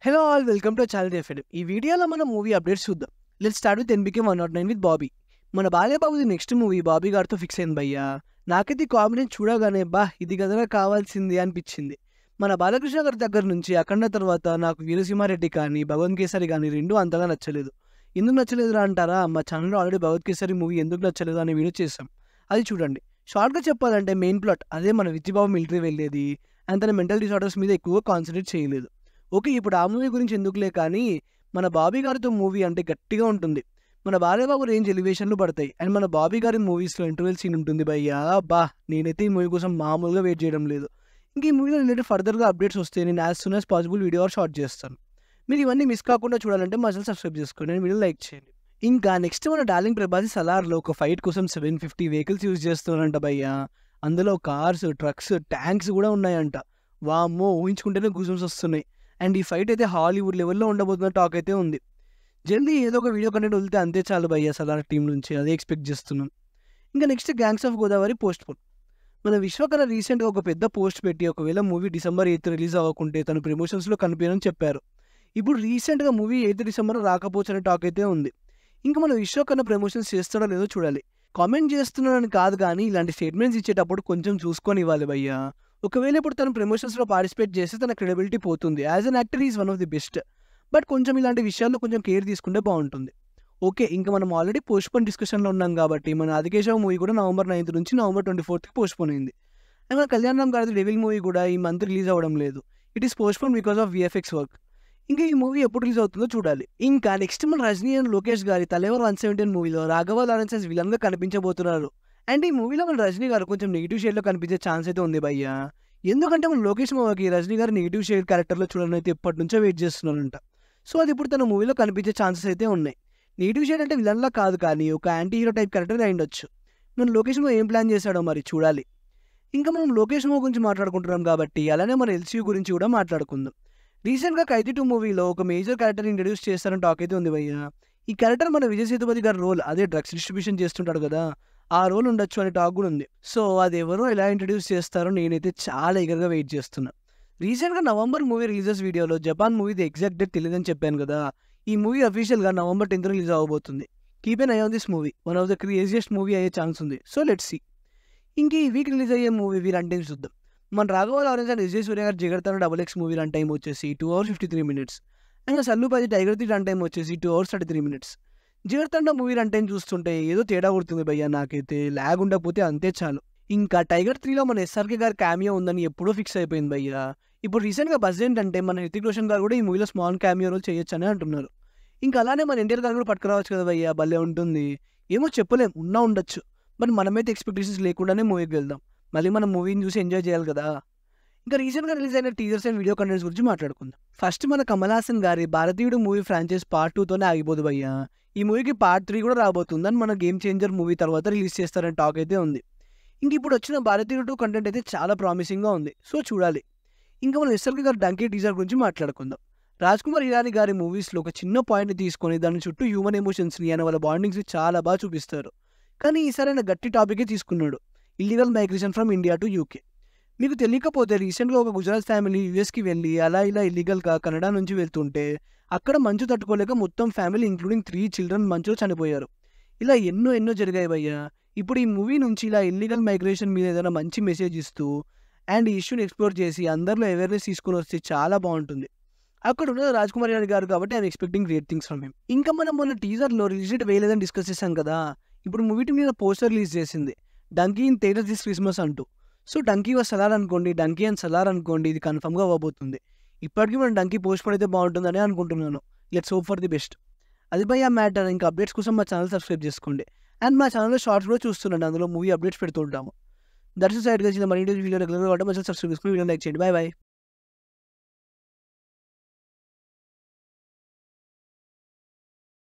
hello all welcome to channel FM ఈ వీడియోలో మనం మూవీ అప్డేట్స్ చూద్దాం let start with NBK one not nine with Bobby మన బాలేబాబుది నెక్స్ట్ మూవీ బాబీ గారితో ఫిక్స్ అయింది భయ్యా నాకైతే ఈ కాంబినేషన్ చూడగానే బా ఇది కదరా కావాల్సింది అనిపించింది మన బాలకృష్ణ గారి దగ్గర నుంచి అఖండ తర్వాత నాకు వీరసింహారెడ్డి కానీ భగవన్ కేసరి కానీ రెండు అంతగా నచ్చలేదు ఎందుకు నచ్చలేదురా అంటారా మా ఛానల్లో ఆల్రెడీ భగవత్ కేసరి మూవీ ఎందుకు నచ్చలేదు అనే వీడియో చేసాం అది చూడండి షార్ట్గా చెప్పాలంటే మెయిన్ ప్లాట్ అదే మన విత్తిబాబు మిలిటరీ వెళ్ళేది అండ్ తన మెంటల్ డిసార్డర్స్ మీద ఎక్కువగా కాన్సన్ట్రేట్ చేయలేదు ఓకే ఇప్పుడు ఆ మూవీ గురించి ఎందుకులే కానీ మన బాబీ గారితో మూవీ అంటే గట్టిగా ఉంటుంది మన బాలయ్యబాబు రేంజ్ ఎలివేషన్లు పడతాయి అండ్ మన బాబీ గారి మూవీస్లో ఇంటర్వెల్ సీన్ ఉంటుంది భయ్యా బా నేనైతే ఈ మూవీ కోసం మామూలుగా వెయిట్ చేయడం లేదు ఇంక ఈ మూవీలో రిలేటెడ్ ఫర్దర్గా అప్డేట్స్ వస్తే నేను as soon as possible video short చేస్తాను మీరు ఇవన్నీ మిస్ కాకుండా చూడాలంటే మా ఛానల్ సబ్స్క్రైబ్ చేసుకోండి నేను వీడియో లైక్ చేయండి ఇంకా నెక్స్ట్ మన డార్లింగ్ ప్రభాసి సలార్లో ఒక ఫైట్ కోసం సెవెన్ ఫిఫ్టీ వెహికల్స్ యూజ్ చేస్తున్నారంట భయ్యా అందులో కార్స్ ట్రక్స్ ట్యాంక్స్ కూడా ఉన్నాయంట వామ్మో ఊహించుకుంటేనే గుజమ్స్ వస్తున్నాయి అండ్ ఈ ఫైట్ అయితే హాలీవుడ్ లెవెల్లో ఉండబోతున్న టాక్ అయితే ఉంది జల్దీ ఏదో ఒక వీడియో కంటెంట్ వదిలితే అంతే చాలు భయ్య సలార్ టీం నుంచి అదే ఎక్స్పెక్ట్ చేస్తున్నాం ఇంకా next gangs of Godavari postpone మన విశ్వకర రీసెంట్గా ఒక పెద్ద పోస్ట్ పెట్టి ఒకవేళ మూవీ డిసెంబర్ ఎయిత్ రిలీజ్ అవ్వకుంటే తను ప్రమోషన్స్లో కనిపించని చెప్పారు ఇప్పుడు రీసెంట్గా మూవీ ఎయిత్ డిసెంబర్ రాకపోవచ్చు అనే టాక్ అయితే ఉంది ఇంకా మన విశ్వకర్ణ ప్రమోషన్స్ చేస్తాడో లేదో చూడాలి కామెంట్ చేస్తున్నాడని కాదు కానీ ఇలాంటి స్టేట్మెంట్స్ ఇచ్చేటప్పుడు కొంచెం చూసుకొని ఇవ్వాలి భయ్యా ఒకవేళ ఇప్పుడు తను ప్రమోషన్స్లో పార్టిసిపేట్ చేస్తే తన క్రెడిబిలిటీ పోతుంది as an actor is one of the best but కొంచెం ఇలాంటి విషయాల్లో కొంచెం కేర్ తీసుకుంటే బాగుంటుంది ఓకే ఇంకా మనం ఆల్రెడీ పోస్ట్పోన్ డిస్కషన్లో ఉన్నాం కాబట్టి మన ఆదికేశవ మూవీ కూడా నవంబర్ నైన్త్ నుంచి నవంబర్ ట్వంటీ ఫోర్త్కి పోస్ట్పోన్ అయింది అండ్ మన కళ్యాణ్ రామ్ గారి డెవిల్ మూవీ కూడా ఈ మంత్ రిలీజ్ అవ్వడం లేదు it is postpone because of VFX work ఇంకా ఈ మూవీ ఎప్పుడు రిలీజ్ అవుతుందో చూడాలి ఇంకా నెక్స్ట్ మన రజనీ అండ్ లోకేష్ గారి తలేవర్ వన్ సెవెంటీన్ మూవీలో రాఘవ లారెన్సెస్ విలన్గా కనిపించబోతున్నారు అండ్ ఈ మూవీలో మన రజనీ గారు కొంచెం నెగిటివ్ షేడ్లో కనిపించే ఛాన్స్ అయితే ఉంది భయ్యా ఎందుకంటే మన లోకేష్ మూవీకి రజనీ గారు నెగిటివ్ షేడ్ క్యారెక్టర్లో చూడాలని అయితే ఎప్పటి నుంచో వెయిట్ చేస్తున్నారంట సో అది ఇప్పుడు తన మూవీలో కనిపించే ఛాన్సెస్ అయితే ఉన్నాయి నెగిటివ్ షేడ్ అంటే విలన్లా కాదు కానీ ఒక యాంటీ హీరో టైప్ క్యారెక్టర్ అయి ఉండొచ్చు మన లోకేష్ మూవీ ఏం ప్లాన్ చేశాడో మరి చూడాలి ఇంకా మనం లోకేష్ మూవీ గురించి మాట్లాడుకుంటున్నాం కాబట్టి అలానే మన ఎల్సీయూ గురించి కూడా మాట్లాడుకుందాం రీసెంట్గా ఖైదీ టూ మూవీలో ఒక మేజర్ క్యారెక్టర్ ఇంట్రడ్యూస్ చేస్తారని టాక్ అయితే ఉంది భయ్య ఈ క్యారెక్టర్ మన విజయ్ సేతుపతి గారి రోల్ అదే డ్రగ్స్ డిస్ట్రిబ్యూషన్ చేస్తుంటాడు కదా ఆ రోల్ ఉండొచ్చు అనే టాక్ కూడా ఉంది సో అది ఎవరో ఎలా ఇంట్రడ్యూస్ చేస్తారో నేనైతే చాలా ఎగర్గా వెయిట్ చేస్తున్నా రీసెంట్గా నవంబర్ మూవీ రిలీజెస్ వీడియోలో జపాన్ మూవీది ఎగ్జాక్ట్ డేట్ తెలియదని చెప్పాను కదా ఈ మూవీ అఫీషియల్గా నవంబర్ టెన్త్ రిలీజ్ అవ్వబోతుంది keep an eye on this movie one of the craziest movie అయ్యే ఛాన్స్ ఉంది సో లెట్స్ సి ఇంక ఈ వీక్ రిలీజ్ అయ్యే మూవీ వీరంటే చూద్దాం మన రాఘవ లారెన్స్ అండ్ విజయ్ సూర్య గారు జిగర్తాను double X movie run time వచ్చేసి two hours fifty three minutes and సల్లుపతి టైగర్ త్రీ రన్ టైం వచ్చేసి two hours thirty three minutes Jigarthanda movie run time చూస్తుంటే ఏదో తేడా కొడుతుంది భయ్య నాకైతే ల్యాగ్ ఉండకపోతే అంతే చాలు ఇంకా టైగర్ త్రీలో మన ఎస్ఆర్కే గారి క్యామియో ఉందని ఎప్పుడో ఫిక్స్ అయిపోయింది భయ్య ఇప్పుడు రీసెంట్గా బస్ ఏంటంటే మన హృతిక్ రోషన్ గారు కూడా ఈ మూవీలో స్మాల్ క్యామియో రోల్ చేయొచ్చని అంటున్నారు ఇంకా అలానే మన ఎన్టీఆర్ గారు కూడా పట్టుకురావచ్చు కదా భయ్య భలే ఉంటుంది ఏమో చెప్పలేం ఉన్నా ఉండొచ్చు బట్ మనమైతే ఎక్స్పెక్టేషన్స్ లేకుండానే మూవీకి వెళ్దాం మళ్ళీ మనం మూవీని చూసి ఎంజాయ్ చేయాలి కదా ఇంకా రీసెంట్గా రిలీజ్ అయిన టీజర్స్ అండ్ వీడియో కంటెంట్స్ గురించి మాట్లాడుకుందాం ఫస్ట్ మన కమల్ హాసన్ గారి భారతీయుడు మూవీ ఫ్రాంచైజ్ పార్ట్ టూతోనే ఆగిపోదు భయ్య ఈ మూవీకి పార్ట్ త్రీ కూడా రాబోతుందని మన గేమ్ చేంజర్ మూవీ తర్వాత రిలీజ్ చేస్తారని టాక్ అయితే ఉంది ఇంక ఇప్పుడు వచ్చిన భారతీయుడు టూ కంటెంట్ అయితే చాలా ప్రామిసింగ్గా ఉంది సో చూడాలి ఇంకా మనం ఎస్ఎల్కే గారి డంకీ టీజర్ గురించి మాట్లాడుకుందాం రాజ్ కుమార్ ఇరానీ గారి మూవీస్లో ఒక చిన్న పాయింట్ని తీసుకొని దాని చుట్టూ హ్యూమన్ ఎమోషన్స్ని అని వాళ్ళ బాండింగ్స్ని చాలా బాగా చూపిస్తారు కానీ ఈసారి ఆయన గట్టి టాపికే తీసుకున్నాడు illegal migration from India to UK మీకు తెలియకపోతే రీసెంట్గా ఒక గుజరాత్ ఫ్యామిలీ యూఎస్కి వెళ్ళి అలా ఇలా ఇల్లీగల్గా కెనడా నుంచి వెళ్తుంటే అక్కడ మంచు తట్టుకోలేక మొత్తం ఫ్యామిలీ ఇంక్లూడింగ్ త్రీ చిల్డ్రన్ మంచులో చనిపోయారు ఇలా ఎన్నో ఎన్నో జరిగాయి భయ్యా ఇప్పుడు ఈ మూవీ నుంచి ఇలా ఇల్లీగల్ మైగ్రేషన్ మీద ఏదైనా మంచి మెసేజ్ ఇస్తూ అండ్ ఈ ఇష్యూని ఎక్స్ప్లోర్ చేసి అందరిలో అవేర్నెస్ తీసుకుని వస్తే చాలా బాగుంటుంది అక్కడ ఉన్నది రాజ్ కుమార్ యాదవ్ గారు కాబట్టి I'm expecting great things from him ఇంకా మనం మొన్న టీజర్లో రిలీజ్ డేట్ వేయలేదని డిస్కస్ చేశాం కదా ఇప్పుడు మూవీ టీం మీద పోస్టర్ రిలీజ్ చేసింది Dunki in theatre this Christmas అంటూ సో డంకీ వాజ్ సలార్ అనుకోండి డంకీ అండ్ సలార్ అనుకోండి ఇది కన్ఫర్మ్గా అవ్వబోతుంది ఇప్పటికీ మనం డంకీ పోస్ట్ అయితే బాగుంటుందని అనుకుంటున్నాను let's hope for the best అది బై ఆ మ్యాటర్ ఇంకా అప్డేట్స్ కోసం మా ఛానల్ సబ్స్క్రైబ్ చేసుకోండి అండ్ మా ఛానల్లో షార్ట్స్ కూడా చూస్తున్నాను అందులో మూవీ అప్డేట్స్ పెడుతుంటాము దట్స్ సైడ్గా చిన్న మనీ వీడియో రెగ్యులర్గా కాబట్టి మా సబ్స్క్రైబ్ చేసుకుని వీడియో లైక్ చేయండి బాయ్ బాయ్